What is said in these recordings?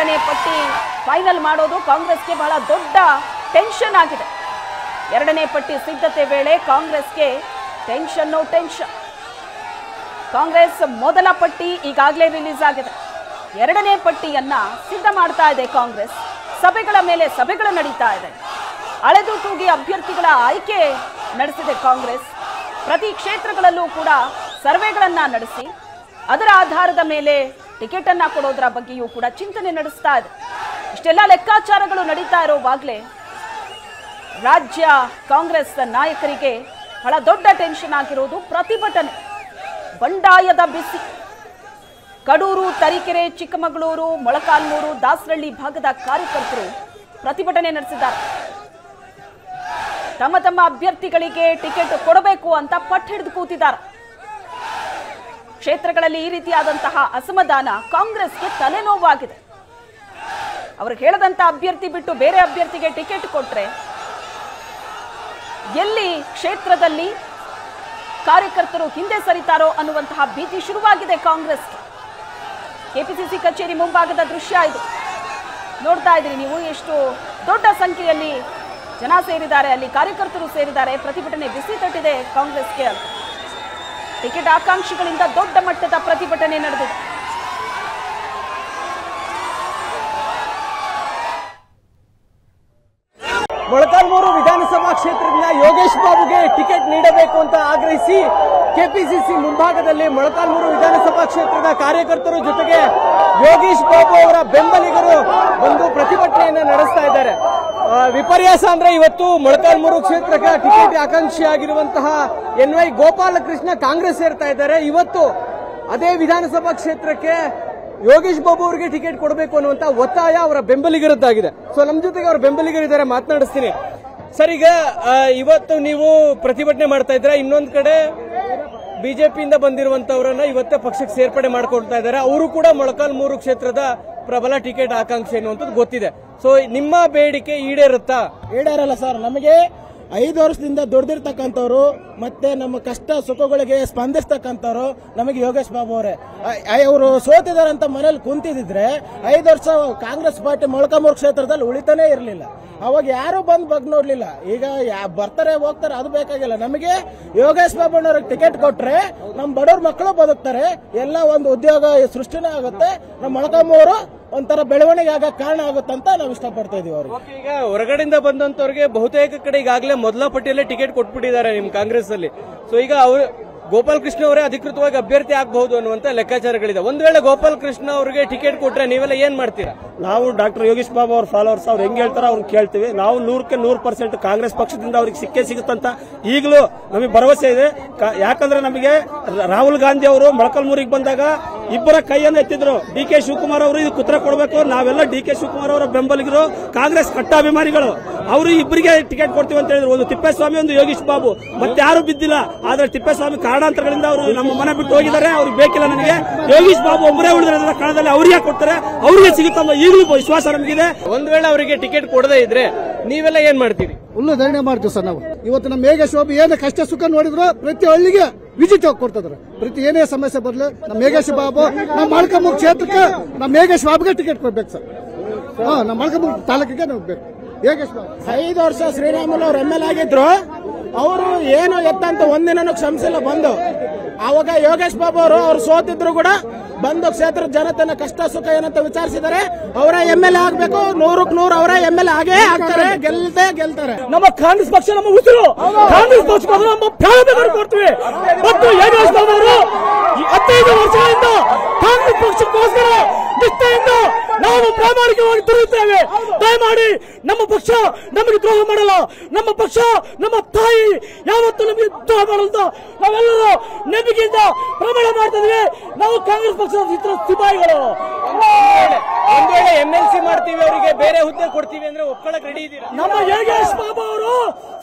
ಎರಡನೇ ಪಟ್ಟಿ ಫೈನಲ್ ಮಾಡೋದು ಕಾಂಗ್ರೆಸ್ಗೆ ಬಹಳ ದೊಡ್ಡ ಟೆನ್ಷನ್ ಆಗಿದೆ ಎರಡನೇ ಪಟ್ಟಿ ಸಿದ್ಧತೆ ವೇಳೆ ಕಾಂಗ್ರೆಸ್ಗೆ ಟೆನ್ಷನ್ನು ಟೆನ್ಷನ್ ಕಾಂಗ್ರೆಸ್ ಮೊದಲ ಪಟ್ಟಿ ಈಗಾಗಲೇ ರಿಲೀಸ್ ಆಗಿದೆ ಎರಡನೇ ಪಟ್ಟಿಯನ್ನ ಸಿದ್ಧ ಮಾಡ್ತಾ ಇದೆ ಕಾಂಗ್ರೆಸ್ ಸಭೆಗಳ ಮೇಲೆ ಸಭೆಗಳು ನಡೀತಾ ಇದೆ ಅಳೆದು ತೂಗಿ ಅಭ್ಯರ್ಥಿಗಳ ಆಯ್ಕೆ ನಡೆಸಿದೆ ಕಾಂಗ್ರೆಸ್ ಪ್ರತಿ ಕ್ಷೇತ್ರಗಳಲ್ಲೂ ಕೂಡ ಸರ್ವೆಗಳನ್ನ ನಡೆಸಿ ಅದರ ಆಧಾರದ ಮೇಲೆ ಟಿಕೆಟ್ ಅನ್ನ ಕೊಡೋದರ ಬಗ್ಗೆಯೂ ಕೂಡ ಚಿಂತನೆ ನಡೆಸ್ತಾ ಇದೆ ಇಷ್ಟೆಲ್ಲ ಲೆಕ್ಕಾಚಾರಗಳು ನಡೀತಾ ಇರೋವಾಗಲೇ ರಾಜ್ಯ ಕಾಂಗ್ರೆಸ್ ನಾಯಕರಿಗೆ ಬಹಳ ದೊಡ್ಡ ಟೆನ್ಷನ್ ಆಗಿರೋದು ಪ್ರತಿಭಟನೆ ಬಂಡಾಯದ ಬಿಸಿ ಕಡೂರು ತರೀಕೆರೆ ಚಿಕ್ಕಮಗಳೂರು ಮೊಳಕಾಲ್ಮೂರು ದಾಸರಳ್ಳಿ ಭಾಗದ ಕಾರ್ಯಕರ್ತರು ಪ್ರತಿಭಟನೆ ನಡೆಸಿದ್ದಾರೆ ತಮ್ಮ ತಮ್ಮ ಅಭ್ಯರ್ಥಿಗಳಿಗೆ ಟಿಕೆಟ್ ಕೊಡಬೇಕು ಅಂತ ಪಟ್ಟು ಹಿಡಿದು ಕೂತಿದ್ದಾರೆ ಕ್ಷೇತ್ರಗಳಲ್ಲಿ ಈ ರೀತಿಯಾದಂತಹ ಅಸಮಾಧಾನ ಕಾಂಗ್ರೆಸ್ಗೆ ತಲೆನೋವಾಗಿದೆ ಅವರು ಹೇಳದಂತ ಅಭ್ಯರ್ಥಿ ಬಿಟ್ಟು ಬೇರೆ ಅಭ್ಯರ್ಥಿಗೆ ಟಿಕೆಟ್ ಕೊಟ್ರೆ ಎಲ್ಲಿ ಕ್ಷೇತ್ರದಲ್ಲಿ ಕಾರ್ಯಕರ್ತರು ಹಿಂದೆ ಸರಿತಾರೋ ಅನ್ನುವಂತಹ ಭೀತಿ ಶುರುವಾಗಿದೆ ಕಾಂಗ್ರೆಸ್ ಕೆಪಿಸಿಸಿ ಕಚೇರಿ ಮುಂಭಾಗದ ದೃಶ್ಯ ಇದು ನೋಡ್ತಾ ಇದ್ದೀರಿ ನೀವು ಎಷ್ಟು ದೊಡ್ಡ ಸಂಖ್ಯೆಯಲ್ಲಿ ಜನ ಸೇರಿದ್ದಾರೆ ಅಲ್ಲಿ ಕಾರ್ಯಕರ್ತರು ಸೇರಿದ್ದಾರೆ ಪ್ರತಿಭಟನೆ ಬಿಸಿ ತಟ್ಟಿದೆ ಕಾಂಗ್ರೆಸ್ಗೆ ಅಂತ ಟಿಕೆಟ್ ಆಕಾಂಕ್ಷಿಗಳಿಂದ ದೊಡ್ಡ ಮಟ್ಟದ ಪ್ರತಿಭಟನೆ ನಡೆದಿದೆ ಮೊಳಕಾಲ್ಮೂರು ವಿಧಾನಸಭಾ ಕ್ಷೇತ್ರದಿಂದ ಯೋಗೇಶ್ ಬಾಬುಗೆ ಟಿಕೆಟ್ ನೀಡಬೇಕು ಅಂತ ಆಗ್ರಹಿಸಿ ಕೆಪಿಸಿಸಿ ಮುಂಭಾಗದಲ್ಲಿ ಮೊಳಕಾಲ್ಮೂರು ವಿಧಾನಸಭಾ ಕ್ಷೇತ್ರದ ಕಾರ್ಯಕರ್ತರು ಜೊತೆಗೆ ಯೋಗೇಶ್ ಬಾಬು ಅವರ ಬೆಂಬಲಿಗರು ಒಂದು ಪ್ರತಿಭಟನೆಯನ್ನ ನಡೆಸ್ತಾ ಇದ್ದಾರೆ ಆ, ವಿಪರ್ಯಾಸ ಅಂದ್ರೆ ಇವತ್ತು ಮೊಳಕಾಲ್ಮೂರು ಕ್ಷೇತ್ರಕ್ಕೆ ಟಿಕೆಟ್ ಆಕಾಂಕ್ಷಿಯಾಗಿರುವಂತಹ ಎನ್ ವೈ ಗೋಪಾಲಕೃಷ್ಣ ಕಾಂಗ್ರೆಸ್ ಸೇರ್ತಾ ಇದ್ದಾರೆ ಇವತ್ತು ಅದೇ ವಿಧಾನಸಭಾ ಕ್ಷೇತ್ರಕ್ಕೆ ಯೋಗೇಶ್ ಬಾಬು ಅವರಿಗೆ ಟಿಕೆಟ್ ಕೊಡಬೇಕು ಅನ್ನುವಂತ ಒತ್ತಾಯ ಅವರ ಬೆಂಬಲಿಗರದ್ದಾಗಿದೆ ಸೊ ನಮ್ಮ ಜೊತೆಗೆ ಅವರ ಬೆಂಬಲಿಗರಿದ್ದಾರೆ ಮಾತನಾಡಿಸ್ತೀನಿ ಸರ್ ಈಗ ಆ, ಇವತ್ತು ನೀವು ಪ್ರತಿಭಟನೆ ಮಾಡ್ತಾ ಇದ್ರೆ ಇನ್ನೊಂದ್ ಕಡೆ ಬಿಜೆಪಿಯಿಂದ ಬಂದಿರುವಂತವರನ್ನ ಇವತ್ತೇ ಪಕ್ಷಕ್ಕೆ ಸೇರ್ಪಡೆ ಮಾಡ್ಕೊಳ್ತಾ ಇದ್ದಾರೆ ಅವರು ಕೂಡ ಮೊಳಕಾಲ್ಮೂರು ಕ್ಷೇತ್ರದ ಪ್ರಬಲ ಟಿಕೆಟ್ ಆಕಾಂಕ್ಷೆ ಅನ್ನುವಂಥದ್ದು ಗೊತ್ತಿದೆ ಸೊ ನಿಮ್ಮ ಬೇಡಿಕೆ ಈಡೇರುತ್ತಾ ಈಡೇರಲ್ಲ ಸರ್ ನಮಗೆ ಐದು ವರ್ಷದಿಂದ ದುಡ್ದಿರ್ತಕ್ಕಂಥವ್ರು ಮತ್ತೆ ನಮ್ಮ ಕಷ್ಟ ಸುಖಗಳಿಗೆ ಸ್ಪಂದಿಸ್ತಕ್ಕಂಥವ್ರು ನಮಗೆ ಯೋಗೇಶ್ ಬಾಬು ಅವರೇ ಅವರು ಸೋತಿದಾರಂತ ಮನೇಲಿ ಕುಂತಿದ್ರೆ ಐದು ವರ್ಷ ಕಾಂಗ್ರೆಸ್ ಪಾರ್ಟಿ ಮೊಳಕಾಮೂರು ಕ್ಷೇತ್ರದಲ್ಲಿ ಉಳಿತಾನೇ ಇರಲಿಲ್ಲ ಅವಾಗ ಯಾರು ಬಂದು ಬಗ್ ನೋಡ್ಲಿಲ್ಲ ಈಗ ಯಾ- ಬರ್ತಾರೆ ಹೋಗ್ತಾರೆ ಅದು ಬೇಕಾಗಿಲ್ಲ ನಮಗೆ ಯೋಗೇಶ್ ಬಾಬುನವ್ರಿಗೆ ಟಿಕೆಟ್ ಕೊಟ್ರೆ ನಮ್ಮ ಬಡವ್ರ ಮಕ್ಕಳು ಬದುಕ್ತಾರೆ ಎಲ್ಲ ಒಂದು ಉದ್ಯೋಗ ಸೃಷ್ಟಿನೇ ಆಗುತ್ತೆ ನಮ್ಮ ಮೊಳಕಾಮೂರು ಒಂಥರ ಬೆಳವಣಿಗೆ ಆಗಕ್ಕೆ ಕಾರಣ ಆಗುತ್ತಂತ ನಾವು ಇಷ್ಟಪಡ್ತಾ ಇದೀವಿ ಅವ್ರಿಗೆ ಓಕೆ, ಈಗ ಹೊರಗಡೆಯಿಂದ ಬಂದಂತವ್ರಿಗೆ ಬಹುತೇಕ ಕಡೆ ಈಗಾಗಲೇ ಮೊದಲ ಪಟ್ಟಿಯಲ್ಲೇ ಟಿಕೆಟ್ ಕೊಟ್ಬಿಟ್ಟಿದ್ದಾರೆ ನಿಮ್ ಕಾಂಗ್ರೆಸ್ ಅಲ್ಲಿ ಸೊ ಈಗ ಅವರು ಗೋಪಾಲ್ ಕೃಷ್ಣ ಅವರೇ ಅಧಿಕೃತವಾಗಿ ಅಭ್ಯರ್ಥಿ ಆಗಬಹುದು ಅನ್ನುವಂತ ಲೆಕ್ಕಾಚಾರಗಳಿದೆ ಒಂದ್ ವೇಳೆ ಗೋಪಾಲ್ ಕೃಷ್ಣ ಅವರಿಗೆ ಟಿಕೆಟ್ ಕೊಟ್ರೆ ನೀವೆಲ್ಲ ಏನ್ ಮಾಡ್ತೀರಾ ನಾವು ಡಾಕ್ಟರ್ ಯೋಗೇಶ್ ಬಾಬು ಅವ್ರ ಫಾಲೋವರ್ಸ್ ಅವ್ರು ಹೆಂಗ್ ಹೇಳ್ತಾರೋ ಅವ್ರನ್ನ ಕೇಳ್ತೀವಿ ನಾವು ನೂರಕ್ಕೆ ನೂರು ಪರ್ಸೆಂಟ್ ಕಾಂಗ್ರೆಸ್ ಪಕ್ಷದಿಂದ ಅವ್ರಿಗೆ ಸಿಕ್ಕೇ ಸಿಗುತ್ತಂತ ಈಗಲೂ ನಮಗೆ ಭರವಸೆ ಇದೆ ಕಾ- ಯಾಕಂದ್ರೆ ನಮಗೆ ರ- ರಾಹುಲ್ ಗಾಂಧಿ ಅವರು ಮೊಳಕಲ್ಮೂರಿಗೆ ಬಂದಾಗ ಇಬ್ಬರ ಕೈಯನ್ನು ಎತ್ತಿದ್ರು ಡಿ ಕೆ ಶಿವಕುಮಾರ್ ಅವರು ಇದಕ್ಕೆ ಉತ್ತರ ಕೊಡಬೇಕು ನಾವೆಲ್ಲ ಡಿ ಕೆ ಶಿವಕುಮಾರ್ ಅವರ ಬೆಂಬಲಿಗರು ಕಾಂಗ್ರೆಸ್ ಕಟ್ಟಾಭಿಮಾನಿಗಳು ಅವರು ಇಬ್ಬರಿಗೆ ಟಿಕೆಟ್ ಕೊಡ್ತೀವಿ ಅಂತ ಹೇಳಿದ್ರು ಒಂದು ತಿಪ್ಪೇಸ್ವಾಮಿ ಒಂದು ಯೋಗೇಶ್ ಬಾಬು ಮತ್ತೆ ಯಾರು ಬಿದ್ದಿಲ್ಲ ಆದ್ರೆ ತಿಪ್ಪೇಸ್ವಾಮಿ ಕಾರಣಾಂತರಗಳಿಂದ ಅವರು ನಮ್ಮ ಮನೆ ಬಿಟ್ಟು ಹೋಗಿದ್ದಾರೆ ಅವ್ರಿಗೆ ಬೇಕಿಲ್ಲ ನನಗೆ ಯೋಗೇಶ್ ಬಾಬು ಒಬ್ಬರೇ ಉಳಿದ್ರೆ ಕಾಲದಲ್ಲಿ ಅವ್ರಿಗೆ ಕೊಡ್ತಾರೆ ಅವ್ರಿಗೆ ಸಿಗುತ್ತಲ್ಲ ಈಗಲೂ ವಿಶ್ವಾಸ ನಮಗಿದೆ ಒಂದ್ ವೇಳೆ ಅವರಿಗೆ ಟಿಕೆಟ್ ಕೊಡದೇ ಇದ್ರೆ ನೀವೆಲ್ಲ ಏನ್ ಮಾಡ್ತೀರಿ ಹುಲ್ಲು ಧರಣಿ ಮಾಡ್ತೀವಿ ಸರ್ ನಾವು ಇವತ್ತು ನಮ್ಮ ಮೇಘೇಶ್ ಬಾಬು ಏನು ಕಷ್ಟ ಸುಖ ನೋಡಿದ್ರು ಪ್ರತಿ ಹಳ್ಳಿಗೆ ವಿಸಿಟ್ ಹೋಗಿ ಕೊಡ್ತಿದ್ರು ಪ್ರತಿ ಏನೇ ಸಮಸ್ಯೆ ಬರಲಿ ನಮ್ಮ ಮೇಘೇಶ್ ಬಾಬು ನಮ್ಮ ಮಳ್ಕಮೂರು ಕ್ಷೇತ್ರಕ್ಕೆ ನಮ್ಮ ಮೇಘೇಶ್ ಬಾಬುಗೆ ಟಿಕೆಟ್ ಕೊಡ್ಬೇಕು ಸರ್ ಹಾ ನಮ್ಮ ಮಳ್ಕಮೂರು ತಾಲೂಕಿಗೆ ನಾವು ಬೇಕು ಮೇಘೇಶ್ ಬಾಬು ಐದು ವರ್ಷ ಶ್ರೀರಾಮುಲು ಅವ್ರು ಎಮ್ ಎಲ್ ಆಗಿದ್ರು ಅವರು ಏನು ಎತ್ತಂತ ಒಂದಿನೂ ಕ್ಷಮಿಸಿಲ್ಲ ಬಂದು ಅವಾಗ ಯೋಗೇಶ್ ಬಾಬು ಅವರು ಅವ್ರು ಸೋತಿದ್ರು ಕೂಡ ಬಂದು ಕ್ಷೇತ್ರದ ಜನತೆನ ಕಷ್ಟ ಸುಖ ಏನಂತ ವಿಚಾರಿಸಿದ್ದಾರೆ ಅವರೇ ಎಮ್ ಎಲ್ ಎ ಆಗ್ಬೇಕು ನೂರಕ್ಕೆ ನೂರು ಅವರೇ ಎಮ್ ಎಲ್ ಎ ಆಗೇ ಆಗ್ತಾರೆ ಗೆಲ್ದೇ ಗೆಲ್ತಾರೆ ನಮ್ಮ ಕಾಂಗ್ರೆಸ್ ಪಕ್ಷ ನಮ್ಮ ಉಸಿರು ಕಾಂಗ್ರೆಸ್ ಪಕ್ಷಕ್ಕೋಸ್ಕರ ನಮ್ಮ ಪ್ರಾಣ ಬೇಕಾದ್ರೂ ಕೊಡ್ತೀವಿ ಮತ್ತು ಯೋಗೇಶ್ ಬಾಬು ಅವರು ಈ ಹದಿನೈದು ವರ್ಷಗಳಿಂದ ಕಾಂಗ್ರೆಸ್ ಪಕ್ಷಕ್ಕೋಸ್ಕರ ನಿಷ್ಠೆಯಿಂದ ನಾವು ಪ್ರಾಮಾಣಿಕವಾಗಿ ದುಡಿಯುತ್ತೇವೆ ದಯಮಾಡಿ ನಮ್ಮ ಪಕ್ಷ ನಮಗೆ ದ್ರೋಹ ಮಾಡಲ್ಲ ನಮ್ಮ ಪಕ್ಷ ನಮ್ಮ ತಾಯಿ ಯಾವತ್ತೂ ನಮಗೆ ದ್ರೋಹ ಮಾಡಲ್ಲ ನಾವೆಲ್ಲರೂ ನಂಬಿಕೆಯಿಂದ ಪ್ರಮಾಣ ಮಾಡ್ತಾ ಇದೀವಿ ನಾವು ಕಾಂಗ್ರೆಸ್ ಪಕ್ಷದ ಇತರ ಸಿಪಾಯಿಗಳು ಒಂದ್ ವೇಳೆ ಎಂ ಎಲ್ ಸಿ ಮಾಡ್ತೀವಿ ಅವರಿಗೆ ಬೇರೆ ಹುದ್ದೆ ಕೊಡ್ತೀವಿ ಅಂದ್ರೆ ಒಪ್ಕೊಳಕ್ ರೆಡಿ ಇದೀರಾ ನಮ್ಮ ಯೋಗೇಶ್ ಬಾಬು ಅವರು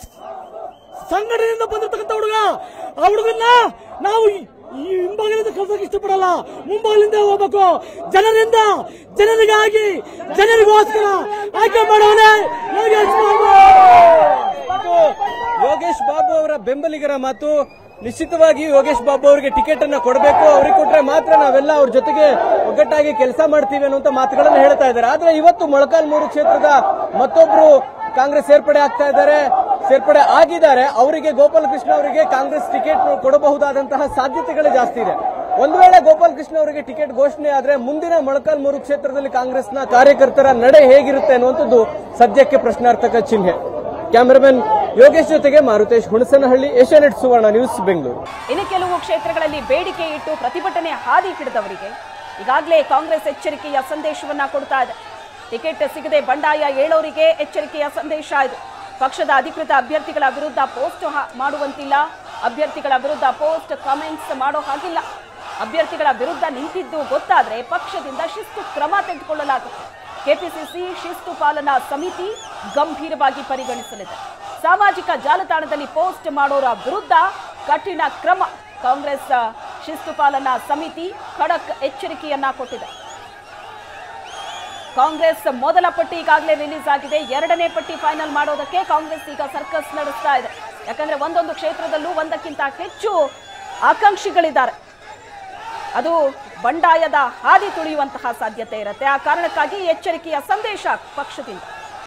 ಸಂಘಟನೆಯಿಂದ ಬಂದಿರ್ತಕ್ಕಂಥ ಹುಡುಗ ಆ ಹುಡುಗನ್ನ ನಾವು ಈ ಈ ಹಿಂಬಾಗಿಲಿಂದ ಕಳ್ಸಕ್ ಇಷ್ಟಪಡಲ್ಲ ಮುಂಬಾಗಿಲಿಂದ ಹೋಗ್ಬೇಕು ಜನರಿಂದ ಜನರಿಗಾಗಿ ಜನರಿಗೋಸ್ಕರ ಆಯ್ಕೆ ಮಾಡೋನೇ ಯೋಗೇಶ್ ಬಾಬು ಇದು ಯೋಗೇಶ್ ಬಾಬು ಅವರ ಬೆಂಬಲಿಗರ ಮಾತು ನಿಶ್ಚಿತವಾಗಿ ಯೋಗೇಶ್ ಬಾಬು ಅವರಿಗೆ ಟಿಕೆಟ್ ಅನ್ನ ಕೊಡಬೇಕು ಅವ್ರಿಗೆ ಕೊಟ್ರೆ ಮಾತ್ರ ನಾವೆಲ್ಲ ಅವ್ರ ಜೊತೆಗೆ ಒಗ್ಗಟ್ಟಾಗಿ ಕೆಲಸ ಮಾಡ್ತೀವಿ ಅನ್ನುವಂತ ಮಾತುಗಳನ್ನ ಹೇಳ್ತಾ ಇದ್ದಾರೆ ಆದ್ರೆ ಇವತ್ತು ಮೊಳಕಾಲ್ಮೂರು ಕ್ಷೇತ್ರದ ಮತ್ತೊಬ್ರು ಕಾಂಗ್ರೆಸ್ ಸೇರ್ಪಡೆ ಆಗ್ತಾ ಇದ್ದಾರೆ ಸೇರ್ಪಡೆ ಆಗಿದ್ದಾರೆ ಅವರಿಗೆ ಗೋಪಾಲಕೃಷ್ಣ ಅವರಿಗೆ ಕಾಂಗ್ರೆಸ್ ಟಿಕೆಟ್ ಕೊಡಬಹುದಾದಂತಹ ಸಾಧ್ಯತೆಗಳೇ ಜಾಸ್ತಿ ಇದೆ ಒಂದು ವೇಳೆ ಗೋಪಾಲಕೃಷ್ಣ ಅವರಿಗೆ ಟಿಕೆಟ್ ಘೋಷಣೆ ಆದ್ರೆ ಮುಂದಿನ ಮೊಳಕಾಲ್ಮೂರು ಕ್ಷೇತ್ರದಲ್ಲಿ ಕಾಂಗ್ರೆಸ್ನ ಕಾರ್ಯಕರ್ತರ ನಡೆ ಹೇಗಿರುತ್ತೆ ಅನ್ನುವಂಥದ್ದು ಸದ್ಯಕ್ಕೆ ಪ್ರಶ್ನಾರ್ಥಕ ಚಿಹ್ನೆ ಕ್ಯಾಮರಾಮನ್ ಯೋಗೇಶ್ ಜೊತೆಗೆ ಮಾರುತೇಶ್ ಹುಣಸನಹಳ್ಳಿ ಏಷ್ಯಾನೆಟ್ ಸುವರ್ಣ ನ್ಯೂಸ್ ಬೆಂಗಳೂರು ಇನ್ನು ಕೆಲವು ಕ್ಷೇತ್ರಗಳಲ್ಲಿ ಬೇಡಿಕೆ ಇಟ್ಟು ಪ್ರತಿಭಟನೆ ಹಾದಿ ಹಿಡಿದವರಿಗೆ ಈಗಾಗಲೇ ಕಾಂಗ್ರೆಸ್ ಎಚ್ಚರಿಕೆಯ ಸಂದೇಶವನ್ನ ಕೊಡ್ತಾ ಇದೆ ಟಿಕೆಟ್ ಸಿಗದೆ ಬಂಡಾಯ ಏಳೋರಿಗೆ ಎಚ್ಚರಿಕೆಯ ಸಂದೇಶ ಇದು ಪಕ್ಷದ ಅಧಿಕೃತ ಅಭ್ಯರ್ಥಿಗಳ ವಿರುದ್ಧ ಪೋಸ್ಟ್ ಹಾ- ಮಾಡುವಂತಿಲ್ಲ ಅಭ್ಯರ್ಥಿಗಳ ವಿರುದ್ಧ ಪೋಸ್ಟ್ ಕಾಮೆಂಟ್ಸ್ ಮಾಡೋ ಹಾಗಿಲ್ಲ ಅಭ್ಯರ್ಥಿಗಳ ವಿರುದ್ಧ ನಿಂತಿದ್ದು ಗೊತ್ತಾದ್ರೆ ಪಕ್ಷದಿಂದ ಶಿಸ್ತು ಕ್ರಮ ತೆಗೆದುಕೊಳ್ಳಲಾಗುತ್ತೆ ಕೆಪಿಸಿಸಿ ಶಿಸ್ತು ಪಾಲನಾ ಸಮಿತಿ ಗಂಭೀರವಾಗಿ ಪರಿಗಣಿಸಲಿದೆ ಸಾಮಾಜಿಕ ಜಾಲತಾಣದಲ್ಲಿ ಪೋಸ್ಟ್ ಮಾಡೋರ ವಿರುದ್ಧ ಕಠಿಣ ಕ್ರಮ ಕಾಂಗ್ರೆಸ್ ಶಿಸ್ತು ಪಾಲನಾ ಸಮಿತಿ ಖಡಕ್ ಎಚ್ಚರಿಕೆಯನ್ನ ಕೊಟ್ಟಿದೆ ಕಾಂಗ್ರೆಸ್ ಮೊದಲ ಪಟ್ಟಿ ಈಗಾಗಲೇ ರಿಲೀಸ್ ಆಗಿದೆ ಎರಡನೇ ಪಟ್ಟಿ ಫೈನಲ್ ಮಾಡೋದಕ್ಕೆ ಕಾಂಗ್ರೆಸ್ ಈಗ ಸರ್ಕಸ್ ನಡೆಸ್ತಾ ಇದೆ ಯಾಕಂದ್ರೆ ಒಂದೊಂದು ಕ್ಷೇತ್ರದಲ್ಲೂ ಒಂದಕ್ಕಿಂತ ಹೆಚ್ಚು ಆಕಾಂಕ್ಷಿಗಳಿದ್ದಾರೆ ಅದು ಬಂಡಾಯದ ಹಾದಿ ತುಳಿಯುವಂತಹ ಸಾಧ್ಯತೆ ಇರುತ್ತೆ ಆ ಕಾರಣಕ್ಕಾಗಿ ಈ ಎಚ್ಚರಿಕೆಯ ಸಂದೇಶ ಪಕ್ಷದಿಂದ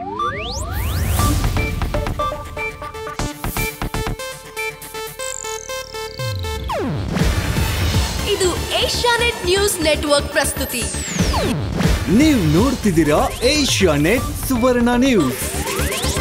ಇದು ಏಷ್ಯಾನೆಟ್ ನ್ಯೂಸ್ ನೆಟ್ವರ್ಕ್ ಪ್ರಸ್ತುತಿ ನೀವು ನೋಡ್ತಿದ್ದೀರಾ ಏಷ್ಯಾ ನೆಟ್ ಸುವರ್ಣ ನ್ಯೂಸ್